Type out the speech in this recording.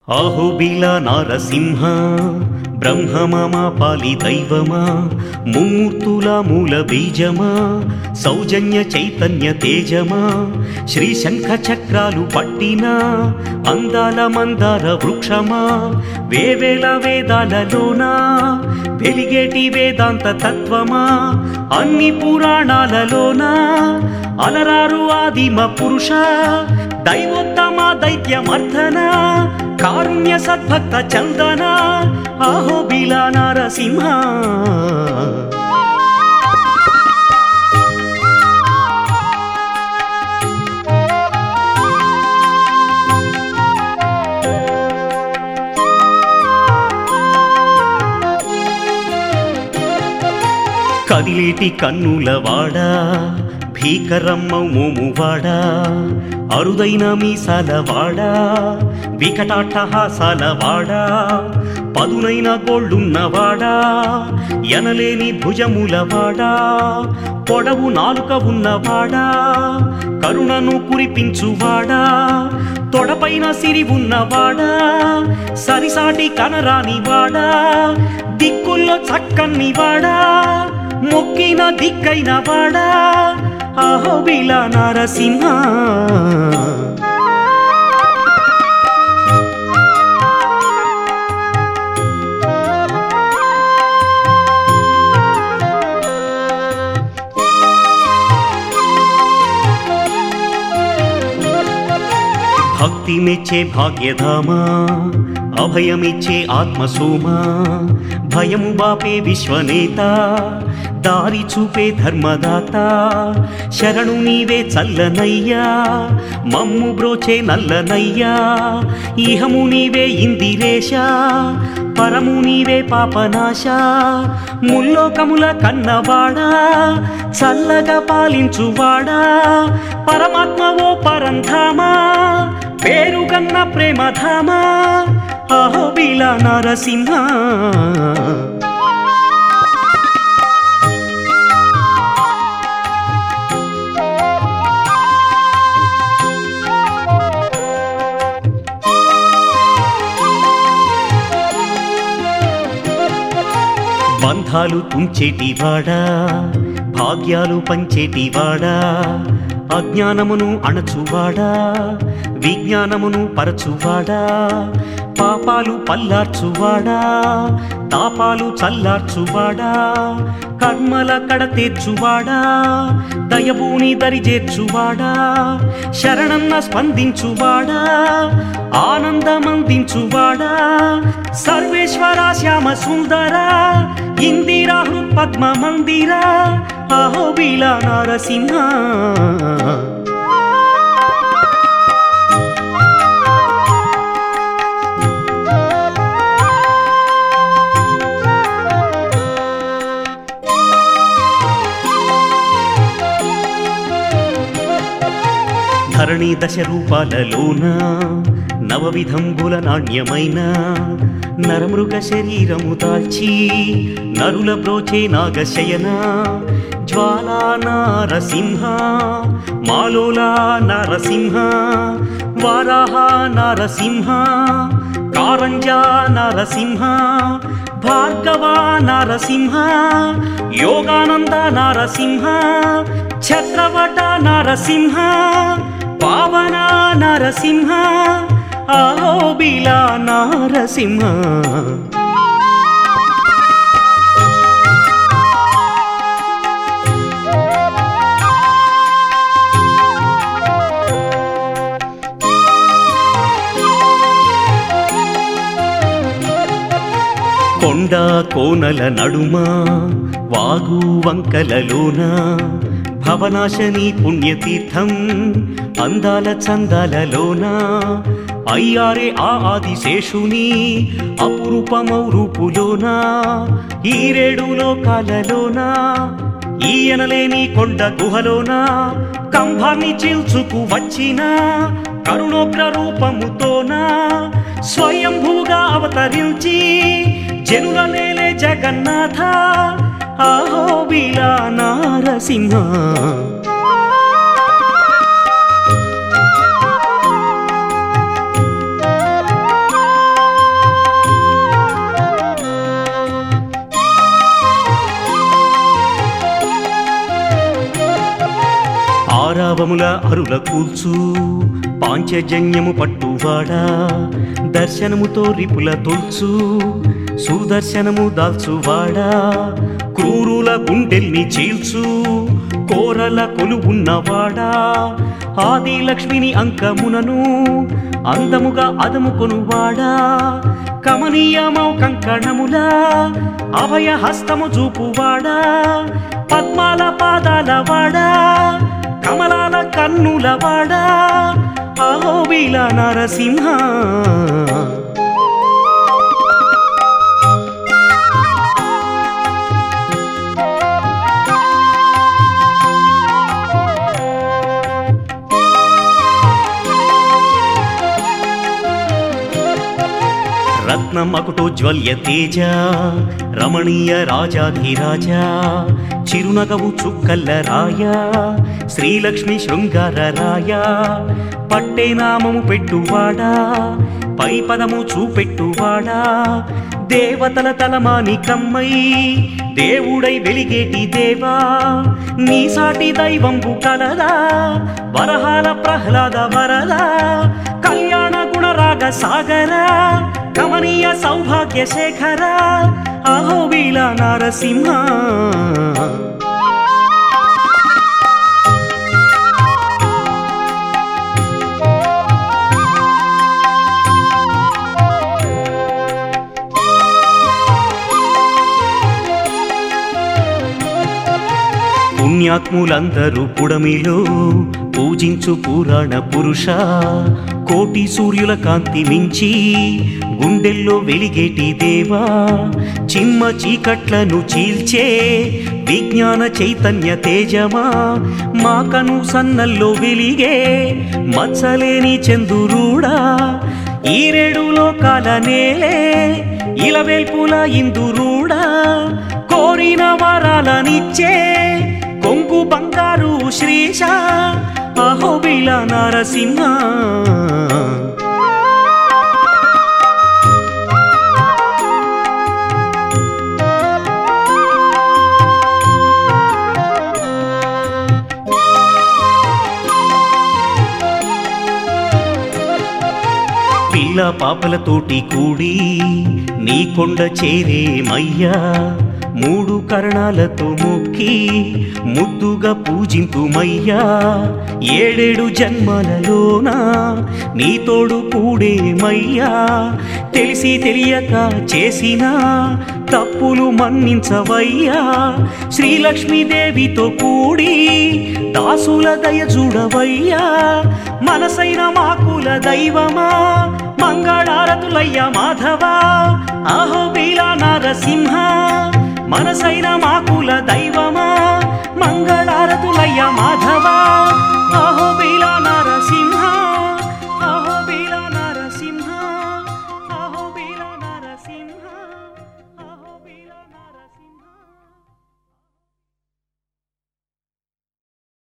అహోబిల నారసింహ బ్రహ్మమా పాలి దైవమా ముమ్మూర్తుల మూల బీజమా సౌజన్య చైతన్య తేజమా శ్రీ శంఖ చక్రాలు పట్టిన అందాల మందార వృక్షమా వేవేల వేదాలలోన వెలిగేటి వేదాంత తత్వమా అన్ని పురాణాలలోన అలరారు ఆదిమ పురుష దైవోత్తమ దైత్యమర్ధన కారుణ్య సద్భక్త చందన అహోబిల నరసింహ కదిలేటి కన్నుల వాడా భీకరమ్మ మోమువాడా అరుదైన మీసాల వాడా వికటాట్టహాసాల వాడా పదునైన గోళ్ళున్నవాడా ఎనలేని భుజముల వాడా పొడవు నాలుక ఉన్నవాడా కరుణను కురిపించువాడా తొడపైన సిరి ఉన్నవాడా సరిసాటి కనరాని వాడా దిక్కుల్లో చక్కని వాడా మొక్కిన దిక్కైన వాడా అహోబిల నరసింహ భక్తి మెచ్చే భాగ్యధామా అభయమిచ్చే ఆత్మసోమా భయము బాపే విశ్వనేత దారి చూపే ధర్మదాత శరణు నీవే చల్లనయ్యా మమ్ము బ్రోచే నల్లనయ్యా ఇహము నీవే ఇందిరేశ పరము నీవే పాపనాశ ముల్లోకముల కన్నవాడా చల్లగా పాలించువాడా పరమాత్మ ఓ పరంధామా పేరుగన్న ప్రేమధామా అహోబిల నరసింహ బంధాలు తుంచేటివాడా భాగ్యాలు పంచేటివాడా అజ్ఞానమును అణచువాడా విజ్ఞానమును పరచువాడా పాపాలు పల్లార్చువాడా తాపాలు చల్లార్చువాడా కర్మల కడ తీర్చువాడా దయభూని దరిచేర్చువాడా శరణన్న స్పందించువాడా ఆనందమందించువాడా సర్వేశ్వర శ్యామ సుందర ఇందిరా పద్మ మందిర అహోబిల నరసింహ ధరణి దశ రూపాలలోన నవవిధంబుల నాణ్యమైన నరమృగ శరీరము దాల్చి నరుల బ్రోచే నాగశయన జ్వాలా నారసింహ మాలోలా నారసింహ వారాహ నారసింహ కారంజా నారసింహ భార్గవ నారసింహ యోగానంద నారసింహ ఛత్రవట నారసింహ పావన నరసింహ అహోబిల నారసింహ కొండ కోనల నడుమ వాగు వంకలలోన భవనాశని పుణ్యతీర్థం అందాల చందాలలోన అయ్యారే ఆ ఆదిశేషుని అపురూపమౌ రూపులోన ఈరేడు లోకాలలోన ఈయనలేని కొండ గుహలోన కంభాన్ని చీల్చుకు వచ్చిన కరుణోగ్ర రూపముతోన స్వయంభూగా అవతరించి జనుల నేలే జగన్నాథ అహోబిల నారసింహ భావముల అరుల కూల్చు పాంచజన్యము పట్టువాడా దర్శనముతో రిపుల తొల్చు సుదర్శనము దాల్చువాడా క్రూరుల గుండెల్ని చీల్చు కోరల కొలువున్నవాడా ఆది లక్ష్మిని అంకమునను అందముగా అదముకొనువాడా కమనీయమౌ కంకణములా అభయ హస్తము చూపువాడా పద్మాల పాదాల వాడా కమలాల కన్నుల వాడా అహోబిల నరసింహ రత్నమకుటోజ్వల్య తేజ రమణీయ రాజాధిరాజ చిరునగవు చుక్కల్ల రాయ శ్రీలక్ష్మి శృంగార రాయ పట్టే నామము పెట్టువాడా పై పదము చూపెట్టువాడా దేవతల తలమాని కమ్మై దేవుడై వెలిగేటి దేవా నీ సాటి దైవంబు కలదా వరహాల ప్రహ్లాద వరదా కళ్యాణ గుణరాగ సాగర కమనీయ సౌభాగ్య శేఖర అహోబీల నరసింహ పుణ్యాత్ములందరూ పుడమిలో పూజించు పురాణ పురుష కోటి సూర్యుల కాంతి మించి గుండెల్లో వెలిగేటి దేవా చిమ్మ చీకట్లను చీల్చే విజ్ఞాన చైతన్య తేజమా మా కను సన్నల్లో వెలిగే మచ్చలేని చందురుడా ఈరేడు లోకాల నేలే ఇలవెల్పుల ఇందురుడా కోరిన వరాలనిచ్చే కొంగు బంగారు శ్రీష అహోబిల నరసింహ పిల్ల పాపలతోటి కూడి నీ కొండ చేరేమయ్యా మూడు కరణాలతో మొక్కి ముద్దుగా పూజింతుమయ్యా ఏడేడు జన్మలలోన నీ తోడు కూడేమయ్యా తెలిసి తెలియక చేసిన తప్పులు మన్నించవయ్యా శ్రీలక్ష్మీదేవితో కూడి దాసుల దయ చూడవయ్యా మనసైన మాకుల దైవమా మంగళారతులయ్య మాధవా అహోబీల నరసింహ మనసైన మాకుల దైవమా మంగళారతులయ్య మాధవా